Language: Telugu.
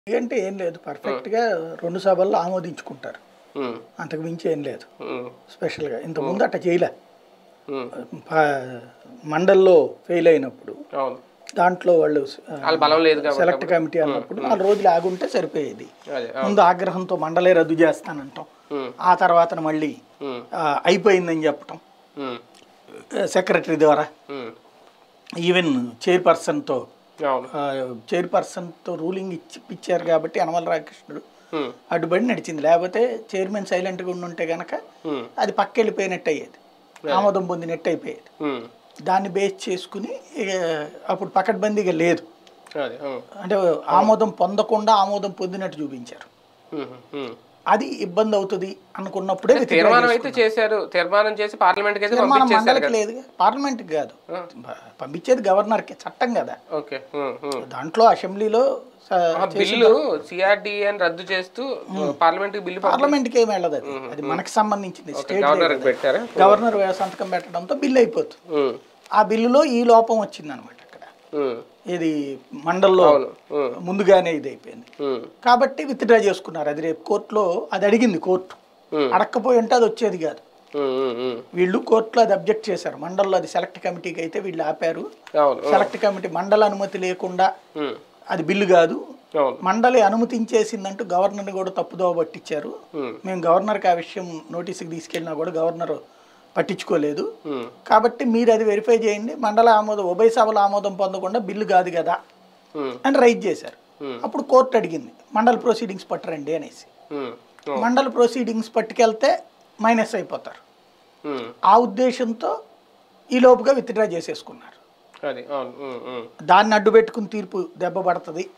అంటే ఏం లేదు పర్ఫెక్ట్గా రెండు సభల్లో ఆమోదించుకుంటారు ఉమ్, అంతకు మించి ఏం లేదు ఉమ్, స్పెషల్గా ఇంతకుముందు అట్ట చేయలే ఉమ్, ప- మండల్లో ఫెయిల్ అయినప్పుడు అవును దాంట్లో వాళ్ళు వాళ్ళ బలం లేదు కాబట్టి సెలెక్ట్ కమిటీ అన్నప్పుడు నాలుగు రోజులు ఆగుంటే సరిపోయేది అదే ముందు ఆగ్రహంతో మండలే రద్దు చేస్తానంటాం ఉమ్, ఆ తర్వాత మళ్ళీ ఉమ్, ఆ, అయిపోయిందని చెప్పటం ఉమ్, సెక్రటరీ ద్వారా ఉమ్, ఈవెన్ చైర్పర్సన్తో అవును చైర్పర్సన్తో రూలింగ్ ఇచ్చి ఇచ్చారు కాబట్టి యనమల రామకృష్ణుడు ఉమ్, అడ్డుబడి నడిచింది లేకపోతే చైర్మన్ సైలెంట్గా ఉండుంటే గనక ఉమ్, అది పక్క వెళ్ళిపోయినట్టు అయ్యేది ఆమోదం పొందినట్టు అయిపోయేది ఉమ్, దాన్ని బేస్ చేసుకుని ఇక అప్పుడు పకడ్బందీగా లేదు అదే ఉమ్, అంటే ఆమోదం పొందకుండా ఆమోదం పొందినట్టు చూపించారు ఉమ్, ఉమ్. అది ఇబ్బంది అవుతుంది అనుకున్నప్పుడే withdraw తీర్మానం చేసుకున్నారు. అయితే చేశారు తీర్మానం చేసి పార్లమెంట్ కి అయితే తీర్మానం పంపించేశారు మండలికి కదా లేదు పార్లమెంట్కి కాదు ప- పంపించేది గవర్నర్కి చట్టం కదా ఓకే ఉమ్, ఉమ్. దాంట్లో అసెంబ్లీలో స- ఆ బిల్లు సిఆర్డిఎన్ రద్దు చేస్తూ పార్లమెంట్ కి బిల్లు పంపి- పార్లమెంట్కి ఏమి వెళ్ళదు అది అది మనకి సంబంధించింది స్టేట్ గవర్నర్ కి పెట్టారా గవర్నర్ సంతకం పెట్టడంతో బిల్లు అయిపోతుంది ఉమ్, ఆ బిల్లులో ఈ లోపం వచ్చింది అనమాట అక్కడ ఉమ్, ఇది మండల్లో అవును ఉమ్, ముందుగానే ఇది అయిపోయింది ఉమ్, కాబట్టి విత్డ్రా చేసుకున్నారు అది రేపు కోర్టులో అది అడిగింది కోర్టు ఉమ్, అడక్కపోయి ఉంటే అది వచ్చేది కాదు ఉమ్, ఉమ్, ఉమ్. వీళ్ళు కోర్టులో అది అబ్జెక్ట్ చేశారు మండల్లో అది సెలెక్ట్ కమిటీకి అయితే వీళ్ళు ఆపారు అవును సెలెక్ట్ కమిటీ మండల అనుమతి లేకుండా ఉమ్, అది బిల్లు కాదు అవును మండలి అనుమతించేసిందంటూ గవర్నర్ని కూడా తప్పుదోవ పట్టించారు ఉమ్, మేము గవర్నర్కి ఆ విషయం నోటీస్కి తీసుకెళ్ళినా కూడా గవర్నర్ పట్టించుకోలేదు ఉమ్, కాబట్టి మీరు అది వెరిఫై చేయండి మండల ఆమోదం ఉభయ సభల ఆమోదం పొందకుండా బిల్లు కాదు కదా ఉమ్, అని రైట్ చేశారు Hmm. అప్పుడు కోర్టు అడిగింది మండల ప్రొసీడింగ్స్ పట్టరండి అనేసి ఉమ్, అవును మండల ప్రొసీడింగ్స్ పట్టుకెళ్తే మైనస్ అయిపోతారు ఉమ్, ఆ ఉద్దేశంతో ఈ లోపుగా విత్డ్రా చేసేసుకున్నారు అది అవును ఉమ్, ఉమ్, దాన్ని అడ్డు పెట్టుకుని తీర్పు దెబ్బ పడుతుంది